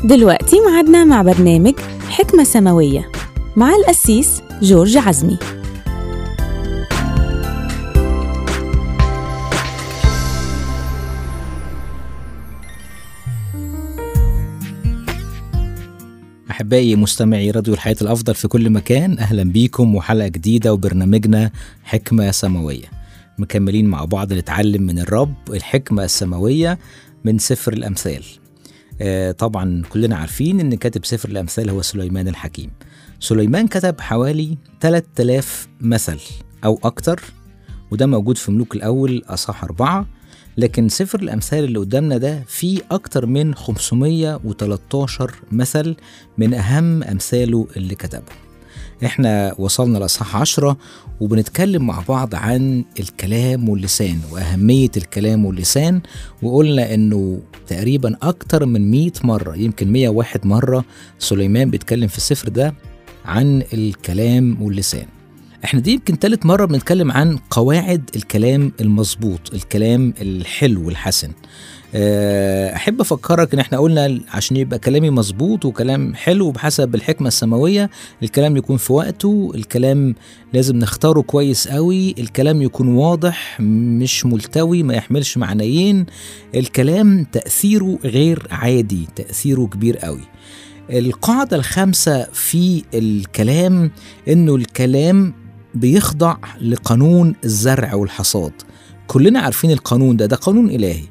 دلوقتي معادنا مع برنامج حكمة سماوية مع القسيس جورج عزمي أحبائي مستمعي راديو الحياة الأفضل في كل مكان أهلا بيكم وحلقة جديدة وبرنامجنا حكمة سماوية مكملين مع بعض نتعلم من الرب الحكمة السماوية من سفر الأمثال آه طبعا كلنا عارفين أن كاتب سفر الأمثال هو سليمان الحكيم سليمان كتب حوالي 3000 مثل أو أكتر وده موجود في ملوك الأول أصح أربعة لكن سفر الأمثال اللي قدامنا ده فيه أكتر من 513 مثل من أهم أمثاله اللي كتبهم احنا وصلنا لأصحاح عشرة وبنتكلم مع بعض عن الكلام واللسان وأهمية الكلام واللسان وقلنا انه تقريبا أكتر من 100 مرة يمكن 101 مرة سليمان بيتكلم في السفر ده عن الكلام واللسان احنا دي يمكن تالت مرة بنتكلم عن قواعد الكلام المظبوط الكلام الحلو الحسن احب افكرك ان احنا قلنا عشان يبقى كلامي مظبوط وكلام حلو بحسب الحكمه السماويه الكلام يكون في وقته الكلام لازم نختاره كويس قوي الكلام يكون واضح مش ملتوي ما يحملش معنيين الكلام تاثيره غير عادي تاثيره كبير قوي القاعده الخامسه في الكلام انه الكلام بيخضع لقانون الزرع والحصاد كلنا عارفين القانون ده ده قانون الهي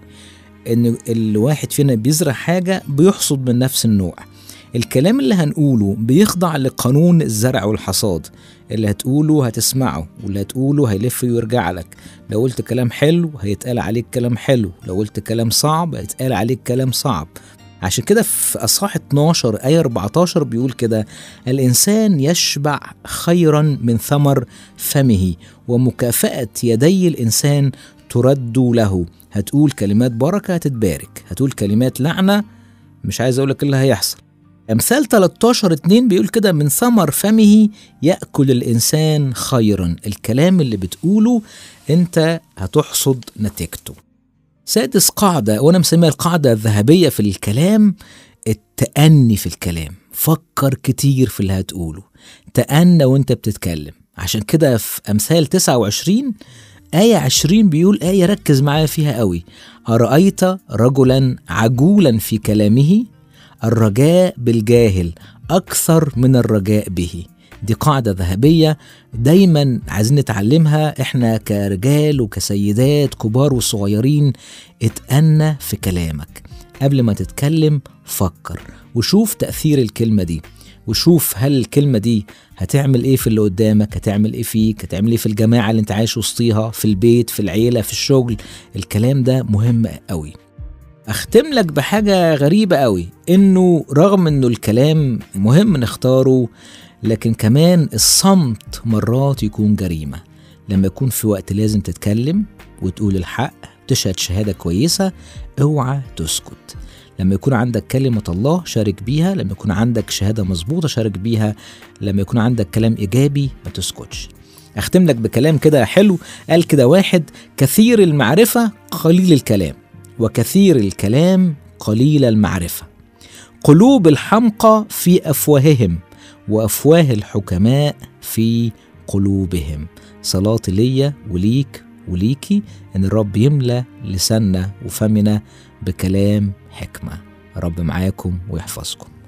ان الواحد فينا بيزرع حاجه بيحصد من نفس النوع الكلام اللي هنقوله بيخضع لقانون الزرع والحصاد اللي هتقوله هتسمعه واللي هتقوله هيلف ويرجع لك لو قلت كلام حلو هيتقال عليك كلام حلو لو قلت كلام صعب هيتقال عليك كلام صعب عشان كده في أصحاح 12 آية 14 بيقول كده الإنسان يشبع خيرا من ثمر فمه ومكافأة يدي الإنسان ترد له هتقول كلمات بركة هتتبارك هتقول كلمات لعنة مش عايز أقولك اللي هيحصل أمثال 13 2 بيقول كده من ثمر فمه يأكل الإنسان خيرا الكلام اللي بتقوله أنت هتحصد نتيجته سادس قاعدة وأنا مسميها القاعدة الذهبية في الكلام التأني في الكلام فكر كتير في اللي هتقوله تأنى وانت بتتكلم عشان كده في أمثال 29 آية 20 بيقول آية ركز معايا فيها قوي أرأيت رجلا عجولا في كلامه الرجاء بالجاهل أكثر من الرجاء به دي قاعدة ذهبية دايما عايزين نتعلمها احنا كرجال وكسيدات كبار وصغيرين اتأنى في كلامك قبل ما تتكلم فكر وشوف تأثير الكلمة دي وشوف هل الكلمة دي هتعمل ايه في اللي قدامك هتعمل ايه فيك هتعمل ايه في الجماعة اللي انت عايش وسطيها في البيت في العيلة في الشغل الكلام ده مهم قوي اختم لك بحاجة غريبة قوي انه رغم انه الكلام مهم نختاره لكن كمان الصمت مرات يكون جريمة لما يكون في وقت لازم تتكلم وتقول الحق تشهد شهادة كويسة اوعى تسكت لما يكون عندك كلمة الله شارك بيها لما يكون عندك شهادة مظبوطة شارك بيها لما يكون عندك كلام إيجابي ما تسكتش أختم لك بكلام كده حلو قال كده واحد كثير المعرفة قليل الكلام وكثير الكلام قليل المعرفة قلوب الحمقى في أفواههم وأفواه الحكماء في قلوبهم صلاتي ليا وليك وليكي ان الرب يملى لساننا وفمنا بكلام حكمه رب معاكم ويحفظكم